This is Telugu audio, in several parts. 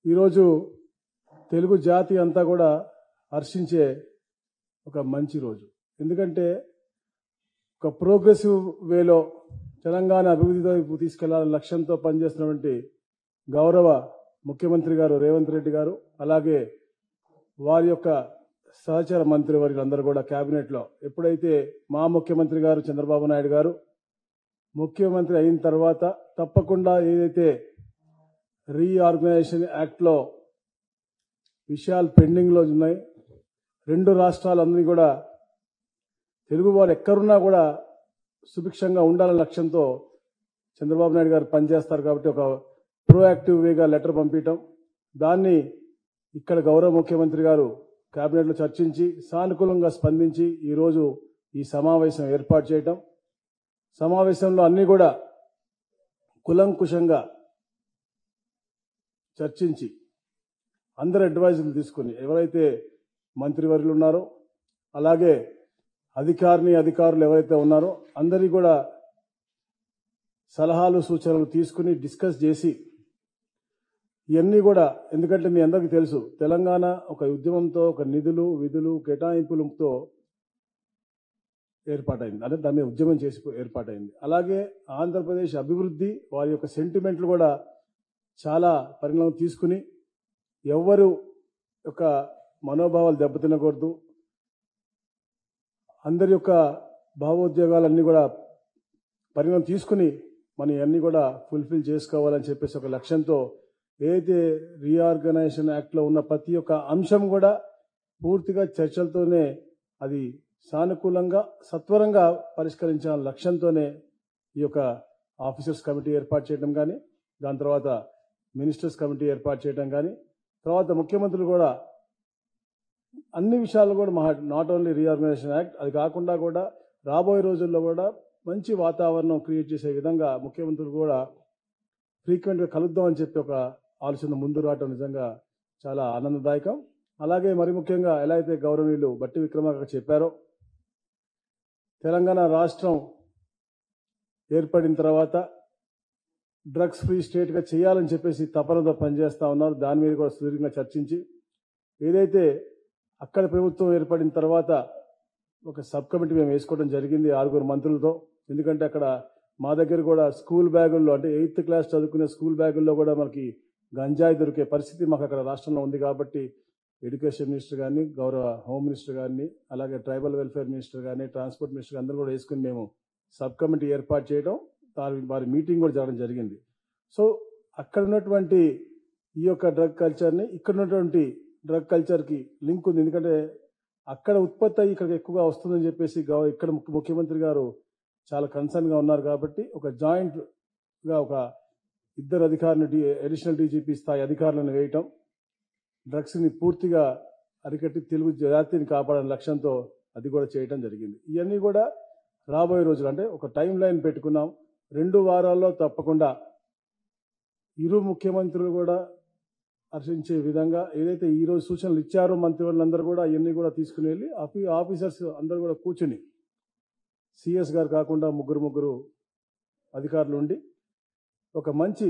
ఈరోజు తెలుగు జాతి అంతా కూడా హర్షించే ఒక మంచి రోజు ఎందుకంటే ఒక ప్రోగ్రెసివ్ వేలో తెలంగాణ అభివృద్ధి వైపు తీసుకెళ్లాలని లక్ష్యంతో పనిచేస్తున్నటువంటి గౌరవ ముఖ్యమంత్రి గారు రేవంత్ రెడ్డి గారు అలాగే వారి యొక్క సహచర మంత్రి వర్గులందరూ కూడా కేబినెట్ లో ఎప్పుడైతే మా ముఖ్యమంత్రి గారు చంద్రబాబు నాయుడు గారు ముఖ్యమంత్రి అయిన తర్వాత తప్పకుండా ఏదైతే రీఆర్గనైజేషన్ యాక్ట్ లో విషయాలు పెండింగ్ లో ఉన్నాయి రెండు రాష్ట్రాలన్నీ కూడా తెలుగు వారు ఎక్కడున్నా కూడా సుభిక్షంగా ఉండాలనే లక్ష్యంతో చంద్రబాబు నాయుడు గారు పనిచేస్తారు కాబట్టి ఒక ప్రోయాక్టివ్ వేగా లెటర్ పంపించడం దాన్ని ఇక్కడ గౌరవ ముఖ్యమంత్రి గారు కేబినెట్ లో చర్చించి సానుకూలంగా స్పందించి ఈరోజు ఈ సమావేశం ఏర్పాటు చేయటం సమావేశంలో అన్ని కూడా కులంకుశంగా చర్చించి అందరు అడ్వైజులు తీసుకుని ఎవరైతే మంత్రివర్యులు ఉన్నారో అలాగే అధికారిని అధికారులు ఎవరైతే ఉన్నారో అందరి కూడా సలహాలు సూచనలు తీసుకుని డిస్కస్ చేసి ఇవన్నీ కూడా ఎందుకంటే మీ అందరికీ తెలుసు తెలంగాణ ఒక ఉద్యమంతో ఒక నిధులు విధులు కేటాయింపులతో ఏర్పాటైంది అంటే దాన్ని ఉద్యమం చేసి ఏర్పాటైంది అలాగే ఆంధ్రప్రదేశ్ అభివృద్ధి వారి యొక్క సెంటిమెంట్లు కూడా చాలా పరిణామం తీసుకుని ఎవ్వరు యొక్క మనోభావాలు దెబ్బతినకూడదు అందరి యొక్క భావోద్యోగాలన్నీ కూడా పరిణామం తీసుకుని మనం ఇవన్నీ కూడా ఫుల్ఫిల్ చేసుకోవాలని చెప్పేసి ఒక లక్ష్యంతో ఏదైతే రీఆర్గనైజేషన్ యాక్ట్ లో ఉన్న ప్రతి ఒక్క అంశం కూడా పూర్తిగా చర్చలతోనే అది సానుకూలంగా సత్వరంగా పరిష్కరించాలనే లక్ష్యంతోనే ఈ యొక్క ఆఫీసర్స్ కమిటీ ఏర్పాటు చేయడం కానీ దాని తర్వాత మినిస్టర్స్ కమిటీ ఏర్పాటు చేయడం కానీ తర్వాత ముఖ్యమంత్రులు కూడా అన్ని విషయాలు కూడా మహా నాట్ ఓన్లీ రీఆర్గనైజేషన్ యాక్ట్ అది కాకుండా కూడా రాబోయే రోజుల్లో కూడా మంచి వాతావరణం క్రియేట్ చేసే విధంగా ముఖ్యమంత్రులు కూడా ఫ్రీక్వెంట్ గా కలుద్దాం అని చెప్పి ఒక ఆలోచన ముందు రావటం నిజంగా చాలా ఆనందదాయకం అలాగే మరి ముఖ్యంగా ఎలా అయితే గౌరవనీయులు బట్టి విక్రమార్క చెప్పారో తెలంగాణ రాష్ట్రం ఏర్పడిన తర్వాత డ్రగ్స్ ఫ్రీ స్టేట్ గా చేయాలని చెప్పేసి తపనతో పనిచేస్తా ఉన్నారు దాని మీద కూడా సుదీర్ఘంగా చర్చించి ఏదైతే అక్కడ ప్రభుత్వం ఏర్పడిన తర్వాత ఒక సబ్ కమిటీ మేము వేసుకోవడం జరిగింది ఆరుగురు మంత్రులతో ఎందుకంటే అక్కడ మా దగ్గర కూడా స్కూల్ బ్యాగుల్లో అంటే ఎయిత్ క్లాస్ చదువుకునే స్కూల్ బ్యాగుల్లో కూడా మనకి గంజాయి దొరికే పరిస్థితి మాకు అక్కడ రాష్ట్రంలో ఉంది కాబట్టి ఎడ్యుకేషన్ మినిస్టర్ కానీ గౌరవ హోమ్ మినిస్టర్ గారిని అలాగే ట్రైబల్ వెల్ఫేర్ మినిస్టర్ కానీ ట్రాన్స్పోర్ట్ మినిస్టర్ అందరూ కూడా వేసుకుని మేము సబ్ కమిటీ ఏర్పాటు చేయడం దాని వారి మీటింగ్ కూడా జరగడం జరిగింది సో అక్కడ ఉన్నటువంటి ఈ యొక్క డ్రగ్ కల్చర్ని ఇక్కడ ఉన్నటువంటి డ్రగ్ కల్చర్కి లింక్ ఉంది ఎందుకంటే అక్కడ ఉత్పత్తి అయ్యి ఇక్కడికి ఎక్కువగా వస్తుందని చెప్పేసి గవ- ఇక్కడ ముఖ్య- ముఖ్యమంత్రి గారు చాలా కన్సర్న్ గా ఉన్నారు కాబట్టి ఒక జాయింట్ గా ఒక ఇద్దరు అధికారులు అడిషనల్ డీజీపీ స్థాయి అధికారులను వేయటం డ్రగ్స్ ని పూర్తిగా అరికట్టి తెలుగు జాతిని కాపాడని లక్ష్యంతో అది కూడా చేయటం జరిగింది ఇవన్నీ కూడా రాబోయే రోజులు అంటే ఒక టైం లైన్ పెట్టుకున్నాం రెండు వారాల్లో తప్పకుండా ఇరు ముఖ్యమంత్రులు కూడా హర్షించే విధంగా ఏదైతే ఈ రోజు సూచనలు ఇచ్చారో మంత్రివర్లందరూ కూడా అవన్నీ కూడా తీసుకుని వెళ్ళి ఆఫీ- ఆఫీసర్స్ అందరూ కూడా కూర్చుని సిఎస్ గారు కాకుండా ముగ్గురు ముగ్గురు అధికారులు ఉండి ఒక మంచి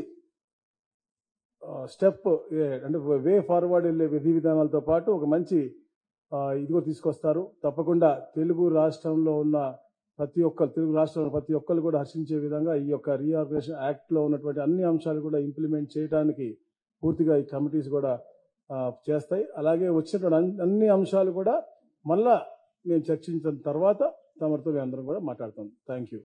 స్టెప్ అంటే వే ఫార్వర్డ్ వెళ్ళే విధి విధానాలతో పాటు ఒక మంచి ఆ, ఇది కూడా తీసుకొస్తారు తప్పకుండా తెలుగు రాష్ట్రంలో ఉన్న ప్రతి ఒక్కరు తెలుగు రాష్ట్రంలో ప్రతి ఒక్కరు కూడా హర్షించే విధంగా ఈ యొక్క రీఆర్గనైజేషన్ యాక్ట్ లో ఉన్నటువంటి అన్ని అంశాలు కూడా ఇంప్లిమెంట్ చేయడానికి పూర్తిగా ఈ కమిటీస్ కూడా ఆ, చేస్తాయి అలాగే వచ్చినటువంటి అన్ని- అన్ని అంశాలు కూడా మళ్ళా మేము చర్చించిన తర్వాత తమరితో మేము అందరం కూడా మాట్లాడతాం థ్యాంక్ యూ